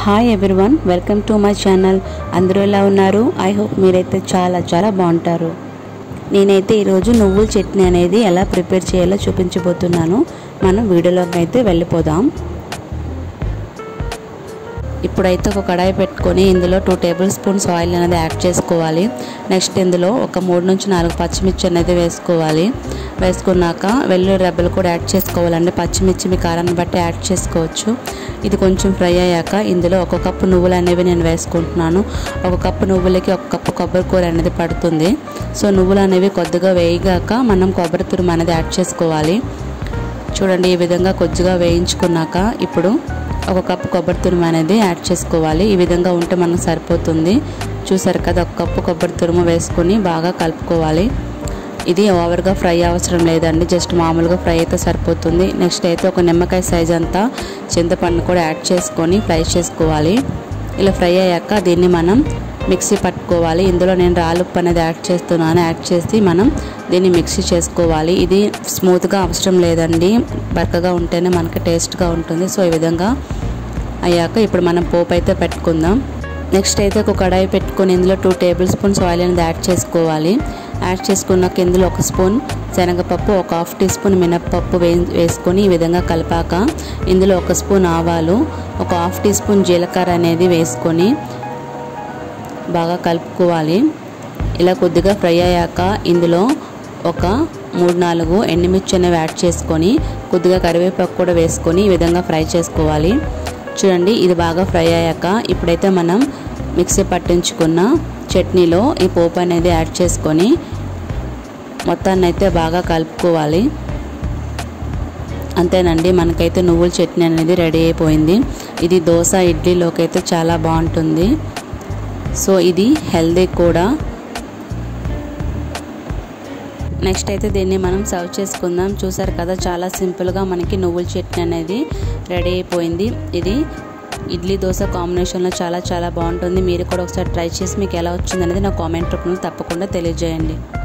hi everyone welcome to my channel అందరూ ఎలా ఉన్నారు ఐ హోప్ మీరైతే చాలా చాలా బాగుంటారు నేనైతే ఈరోజు నువ్వుల చట్నీ అనేది ఎలా ప్రిపేర్ చేయాలో చూపించబోతున్నాను మనం వీడియోలోకి అయితే వెళ్ళిపోదాం ఇప్పుడైతే ఒక కడాయి పెట్టుకొని ఇందులో టూ టేబుల్ స్పూన్స్ ఆయిల్ అనేది యాడ్ చేసుకోవాలి నెక్స్ట్ ఇందులో ఒక మూడు నుంచి నాలుగు పచ్చిమిర్చి అనేది వేసుకోవాలి వేసుకున్నాక వెల్లుల్లి రెబ్బలు కూడా యాడ్ చేసుకోవాలండి పచ్చిమిర్చి మీ కారాన్ని బట్టి యాడ్ చేసుకోవచ్చు ఇది కొంచెం ఫ్రై అయ్యాక ఇందులో ఒక కప్పు నువ్వులు అనేవి నేను వేసుకుంటున్నాను ఒక కప్పు నువ్వులకి ఒక కప్పు కొబ్బరి కూర అనేది పడుతుంది సో నువ్వులు అనేవి కొద్దిగా వేయగాక మనం కొబ్బరి తురుము అనేది యాడ్ చేసుకోవాలి చూడండి ఈ విధంగా కొద్దిగా వేయించుకున్నాక ఇప్పుడు ఒక కప్పు కొబ్బరి తురుము అనేది యాడ్ చేసుకోవాలి ఈ విధంగా ఉంటే మనకు సరిపోతుంది చూసారు కదా ఒక కప్పు కొబ్బరి తురుము వేసుకొని బాగా కలుపుకోవాలి ఇది ఓవర్గా ఫ్రై అవసరం లేదండి జస్ట్ మామూలుగా ఫ్రై అయితే సరిపోతుంది నెక్స్ట్ అయితే ఒక నిమ్మకాయ సైజ్ అంతా చింతపండు కూడా యాడ్ చేసుకొని ఫ్రై చేసుకోవాలి ఇలా ఫ్రై అయ్యాక దీన్ని మనం మిక్సీ పట్టుకోవాలి ఇందులో నేను రాలుప్పు అనేది యాడ్ చేస్తున్నాను యాడ్ చేసి మనం దీన్ని మిక్సీ చేసుకోవాలి ఇది స్మూత్గా అవసరం లేదండి బరకగా ఉంటేనే మనకి టేస్ట్గా ఉంటుంది సో ఈ విధంగా అయ్యాక ఇప్పుడు మనం పోపు అయితే పెట్టుకుందాం నెక్స్ట్ అయితే ఒక కడాయి పెట్టుకొని ఇందులో టూ టేబుల్ స్పూన్స్ ఆయిల్ అనేది యాడ్ చేసుకోవాలి యాడ్ చేసుకున్నాక ఇందులో ఒక స్పూన్ శనగపప్పు ఒక హాఫ్ టీ స్పూన్ మినప్పప్పు వే వేసుకొని ఈ విధంగా కలిపాక ఇందులో ఒక స్పూన్ ఆవాలు ఒక హాఫ్ టీ స్పూన్ జీలకర్ర అనేది వేసుకొని బాగా కలుపుకోవాలి ఇలా కొద్దిగా ఫ్రై అయ్యాక ఇందులో ఒక మూడు నాలుగు ఎండుమిర్చి అనేవి యాడ్ చేసుకొని కొద్దిగా కరివేపాకు కూడా వేసుకొని ఈ విధంగా ఫ్రై చేసుకోవాలి చూడండి ఇది బాగా ఫ్రై అయ్యాక ఇప్పుడైతే మనం మిక్సీ పట్టించుకున్న చట్నీలో ఈ పోపు అనేది యాడ్ చేసుకొని మొత్తాన్ని అయితే బాగా కలుపుకోవాలి అంతేనండి మనకైతే నువ్వుల చట్నీ అనేది రెడీ అయిపోయింది ఇది దోశ ఇడ్లీలోకి అయితే చాలా బాగుంటుంది సో ఇది హెల్దీ కూడా నెక్స్ట్ అయితే దీన్ని మనం సర్వ్ చేసుకుందాం చూసారు కదా చాలా సింపుల్గా మనకి నువ్వుల చట్నీ అనేది రెడీ అయిపోయింది ఇది ఇడ్లీ దోశ కాంబినేషన్లో చాలా చాలా బాగుంటుంది మీరు కూడా ఒకసారి ట్రై చేసి మీకు ఎలా వచ్చింది అనేది నా కామెంట్ రూపంలో తప్పకుండా తెలియజేయండి